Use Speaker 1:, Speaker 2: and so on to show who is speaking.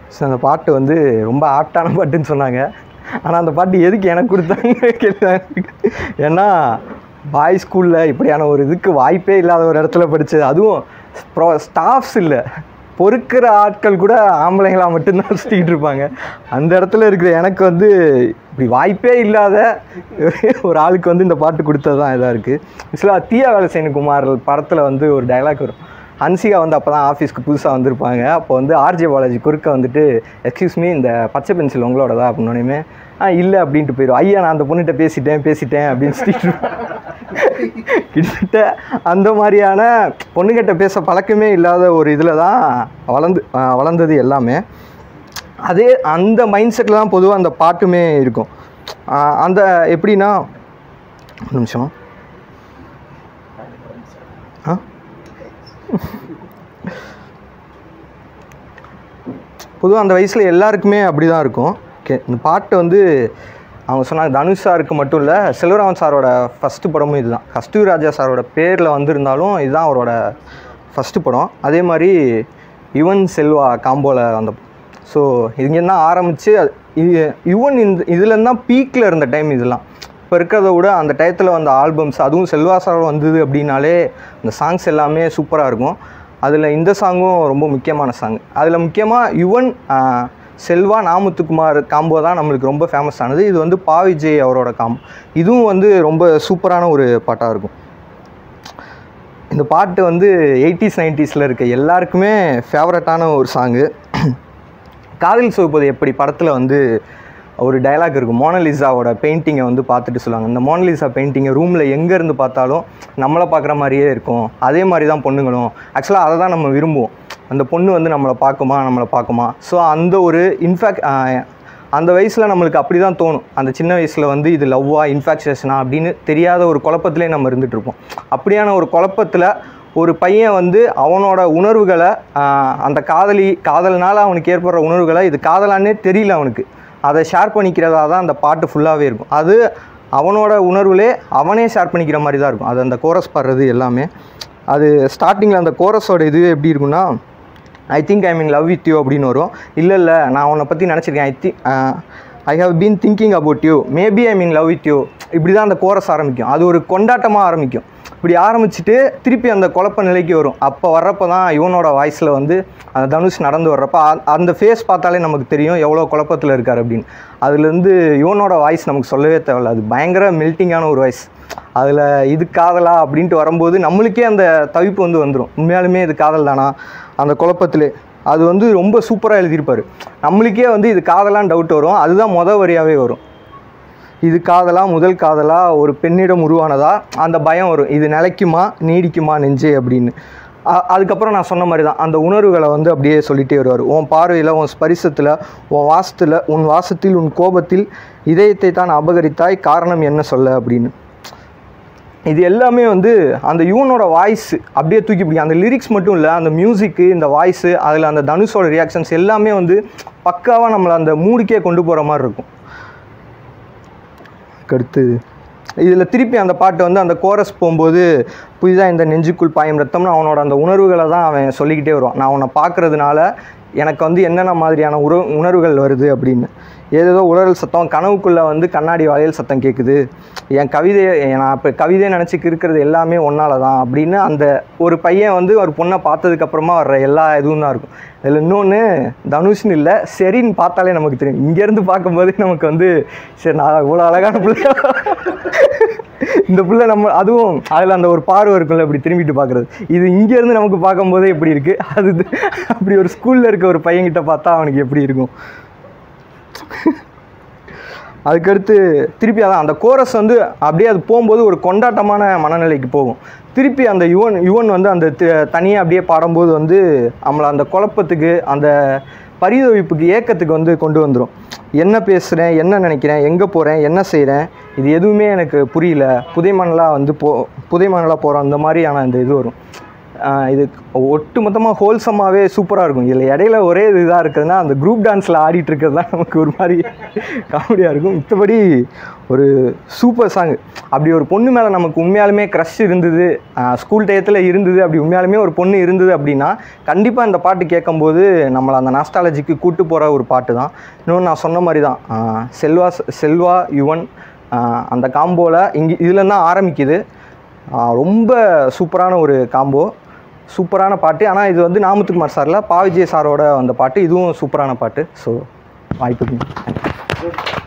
Speaker 1: so அந்த பாட்டு வந்து ரொம்ப ஆப்டான பாட்டுன்னு சொன்னாங்க ஆனால் அந்த பாட்டு எதுக்கு எனக்கு கொடுத்தாங்க கேள்வி ஏன்னா பாய் ஸ்கூலில் இப்படியான ஒரு இதுக்கு வாய்ப்பே இல்லாத ஒரு இடத்துல படித்தது அதுவும் ப்ரோ ஸ்டாஃப்ஸ் இல்லை பொறுக்கிற ஆட்கள் கூட ஆம்பளைங்களா மட்டும்தான் சுற்றிக்கிட்டு இருப்பாங்க அந்த இடத்துல இருக்கிற எனக்கு வந்து இப்படி வாய்ப்பே இல்லாத ஒரு ஆளுக்கு வந்து இந்த பாட்டு கொடுத்தது தான் இதாக இருக்குது ஆக்சுவலாக தீயா வேலை குமார் படத்தில் வந்து ஒரு டைலாக் வரும் ஹன்சிகா வந்து அப்போ தான் ஆஃபீஸ்க்கு புதுசாக வந்திருப்பாங்க அப்போ வந்து ஆர்ஜே பாலாஜி குறுக்க வந்துட்டு எக்ஸ்கியூஸ் மீ இந்த பச்சை பென்சில் உங்களோடதா அப்படின்னோடனே ஆ இல்லை அப்படின்ட்டு போயிடும் ஐயா நான் அந்த பொண்ணுகிட்ட பேசிட்டேன் பேசிட்டேன் அப்படின்னு சொல்லிட்டு கிட்டத்தட்ட அந்த மாதிரியான பொண்ணுகிட்ட பேச பழக்கமே இல்லாத ஒரு இதில் தான் வளர்ந்து ஆ, வளர்ந்தது எல்லாமே அதே அந்த மைண்ட் செட்டில் தான் பொதுவாக அந்த பாட்டுமே இருக்கும் ஆ, அந்த எப்படின்னா ஒரு நிமிஷம் ஆ பொதுவாக அந்த வயசில் எல்லாருக்குமே அப்படி தான் இருக்கும் ஓகே இந்த பாட்டு வந்து அவங்க சொன்னாங்க தனுஷ் சாருக்கு மட்டும் இல்லை செல்வராமன் சாரோட ஃபஸ்ட்டு படமும் இதுதான் கஸ்தூரி ராஜா சாரோட பேரில் வந்திருந்தாலும் இதுதான் அவரோட ஃபஸ்ட்டு படம் அதே மாதிரி யுவன் செல்வா காம்போவில் வந்த ஸோ இங்கேருந்து தான் ஆரம்பித்து யுவன் இந்த இதுலேருந்து தான் பீக்கில் இருந்த டைம் இதெல்லாம் இப்போ இருக்கிறத விட அந்த டயத்தில் வந்த ஆல்பம்ஸ் அதுவும் செல்வா சார் வந்தது அப்படின்னாலே அந்த சாங்ஸ் எல்லாமே சூப்பராக இருக்கும் அதில் இந்த சாங்கும் ரொம்ப முக்கியமான சாங் அதில் முக்கியமாக யுவன் ஆஹ், செல்வா நாமுத்துக்குமார் காம்போ தான் நம்மளுக்கு ரொம்ப ஃபேமஸ் ஆனது இது வந்து பா விஜய் அவரோட காம்போ இதுவும் வந்து ரொம்ப சூப்பரான ஒரு பாட்டாக இருக்கும் இந்த பாட்டு வந்து எயிட்டிஸ் நைன்ட்டீஸில் இருக்க எல்லாருக்குமே ஃபேவரட்டான ஒரு சாங்கு காதல் சுவைப்பது எப்படி படத்தில் வந்து ஒரு டயலாக் இருக்கும் மோனலிசாவோட பெயிண்டிங்கை வந்து பார்த்துட்டு சொல்லுவாங்க இந்த மோனலிசா பெயிண்டிங்கை ரூமில் எங்கேருந்து பார்த்தாலும் நம்மளை பார்க்குற மாதிரியே இருக்கும் அதே மாதிரி தான் பொண்ணுங்களும் ஆக்சுவலாக அதை தான் நம்ம விரும்புவோம் அந்த பொண்ணு வந்து நம்மளை பார்க்குமா நம்மளை பார்க்குமா ஸோ அந்த ஒரு இன்ஃபேக்ட் அந்த வயசில் நம்மளுக்கு அப்படி தான் தோணும் அந்த சின்ன வயசில் வந்து இது லவ்வா இன்ஃபாக்சுவேஷனா அப்படின்னு தெரியாத ஒரு குழப்பத்திலே நம்ம இருந்துட்டு இருப்போம் அப்படியான ஒரு குழப்பத்தில் ஒரு பையன் வந்து அவனோட உணர்வுகளை ஆஹ், அந்த காதலி காதல்னால அவனுக்கு ஏற்படுற உணர்வுகளை இது காதலான்னே தெரியல அவனுக்கு அதை ஷேர் பண்ணிக்கிறதா தான் அந்த பாட்டு ஃபுல்லாகவே இருக்கும் அது அவனோட உணர்வுலே அவனே ஷேர் பண்ணிக்கிற மாதிரி தான் இருக்கும் அது அந்த கோரஸ் பாடுறது எல்லாமே அது ஸ்டார்டிங்கில் அந்த கோரஸோட இதுவே எப்படி இருக்குன்னா I think I mean love with you அப்படின்னு வரும் இல்லை இல்லை நான் உன்னை பற்றி நினச்சிருக்கேன் I think I have been thinking about you maybe I mean love with you இப்படி தான் அந்த கோரஸ் ஆரம்பிக்கும் அது ஒரு கொண்டாட்டமாக ஆரம்பிக்கும் இப்படி ஆரம்பிச்சுட்டு திருப்பி அந்த குழப்ப நிலைக்கு வரும் அப்போ வர்றப்போ தான் இவனோட வாய்ஸில் வந்து அந்த தனுஷ் நடந்து வர்றப்ப அ- அந்த ஃபேஸ் பார்த்தாலே நமக்கு தெரியும் எவ்வளோ குழப்பத்தில் இருக்கார் அப்படின்னு அதுலேருந்து இவனோட வாய்ஸ் நமக்கு சொல்லவே தேவையில்ல அது பயங்கர மெல்ட்டிங்கான ஒரு வாய்ஸ் அதில் இது காதலா அப்படின்ட்டு வரும்போது நம்மளுக்கே அந்த தவிப்பு வந்து வந்துடும் உண்மையாலுமே இது காதல் தானா அந்த குழப்பத்திலே அது வந்து ரொம்ப சூப்பராக எழுதியிருப்பார் நம்மளுக்கே வந்து இது காதலான்னு டவுட் வரும் அதுதான் மொதல் வரியாகவே வரும் இது காதலா முதல் காதலா ஒரு பெண்ணிடம் உருவானதா அந்த பயம் வரும் இது நிலைக்குமா நீடிக்குமா நெஞ்சே அப்படின்னு அ- அதுக்கப்புறம் நான் சொன்ன மாதிரி தான் அந்த உணர்வுகளை வந்து அப்படியே சொல்லிட்டே வருவார் உன் பார்வையில் உன் ஸ்பரிசத்தில் உன் வாசத்தில் உன் வாசத்தில் உன் கோபத்தில் இதயத்தை தான் அபகரித்தாய் காரணம் என்ன சொல்ல அப்படின்னு இது எல்லாமே வந்து அந்த யுவனோட வாய்ஸ் அப்படியே தூக்கி பிடிக்கும் அந்த லிரிக்ஸ் மட்டும் இல்லை அந்த மியூசிக்கு இந்த வாய்ஸு அதில் அந்த தனுஷோட ரியாக்ஷன்ஸ் எல்லாமே வந்து பக்காவாக நம்மளை அந்த மூடுக்கே கொண்டு போகிற மாதிரி இருக்கும் அடுத்து இதில் திருப்பி அந்த பாட்டு வந்து அந்த கோரஸ் போகும்போது புதிதாக இந்த நெஞ்சுக்குள் பாயும் ரத்தம்னு அவனோட அந்த உணர்வுகளை தான் அவன் சொல்லிக்கிட்டே வருவான் நான் உன்னை பார்க்கறதுனால எனக்கு வந்து என்னென்ன மாதிரியான உற உணர்வுகள் வருது அப்படின்னு ஏதேதோ உணர்வு சத்தம் கனவுக்குள்ளே வந்து கண்ணாடி வளையல் சத்தம் கேட்குது என் கவிதையை நான் இப்போ கவிதையை நினச்சிக்கு இருக்கிறது எல்லாமே ஒன்னால தான் அப்படின்னு அந்த ஒரு பையன் வந்து ஒரு பொண்ணை பார்த்ததுக்கப்புறமா வர்ற எல்லா இதுவும் தான் இருக்கும் இதில் இன்னொன்று தனுஷ்னு இல்லை சரின்னு பார்த்தாலே நமக்கு தெரியும் இங்கேருந்து பார்க்கும்போதே நமக்கு வந்து சரி நான் இவ்வளோ அழகான பிள்ளை இந்த பிள்ளை நம்ம அதுவும் அதில் அந்த ஒரு பார்வை இருக்கும்ல இப்படி திரும்பிட்டு பார்க்குறது இது இங்கேருந்து நமக்கு பார்க்கும்போதே எப்படி இருக்குது அது இது- அப்படி ஒரு ஸ்கூலில் இருக்க ஒரு பையன்கிட்ட பார்த்தா அவனுக்கு எப்படி இருக்கும் அதுக்கடுத்து திருப்பி அதான் அந்த கோரஸ் வந்து அப்படியே அது போகும்போது ஒரு கொண்டாட்டமான மனநிலைக்கு போகும் திருப்பி அந்த யுவன் யுவன் வந்து அந்த தனியாக அப்படியே பாடும்போது வந்து நம்மளை அந்த குழப்பத்துக்கு அந்த பரிதவிப்புக்கு ஏக்கத்துக்கு வந்து கொண்டு வந்துடும் என்ன பேசுகிறேன் என்ன நினைக்கிறேன் எங்கே போகிறேன் என்ன செய்கிறேன் இது எதுவுமே எனக்கு புரியல புதை மணலாக வந்து போ புதை மணலாக போகிறோம் அந்த மாதிரியான அந்த இது வரும் ஆஹ் இது ஒட்டு மொத்தமாக ஹோல்சமாகவே சூப்பராக இருக்கும் இதில் இடையில ஒரே இதாக இருக்குதுன்னா அந்த குரூப் டான்ஸில் ஆடிட்டு இருக்கிறது தான் நமக்கு ஒரு மாதிரி காமெடியாக இருக்கும் மித்தபடி ஒரு சூப்பர் சாங் அப்படி ஒரு பொண்ணு மேலே நமக்கு உண்மையாலுமே க்ரஷ் இருந்தது ஸ்கூல் டயத்தில் இருந்தது அப்படி உண்மையாலுமே ஒரு பொண்ணு இருந்தது அப்படின்னா கண்டிப்பாக இந்த பாட்டு கேட்கும்போது நம்மளை அந்த நாஸ்டாலஜிக்கு கூட்டு போகிற ஒரு பாட்டு தான் இன்னொன்று நான் சொன்ன மாதிரி தான் ஆஹ் செல்வா செல்வா யுவன் ஆஹ் அந்த காம்போவில் இங்கே இதில் தான் ஆரம்பிக்குது ஆஹ் ரொம்ப சூப்பரான ஒரு காம்போ சூப்பரான பாட்டு ஆனால் இது வந்து நாமத்துக்குமார் சாரில் பாவிஜய் சாரோட வந்த பாட்டு இதுவும் சூப்பரான பாட்டு ஸோ வாய்ப்புக்கு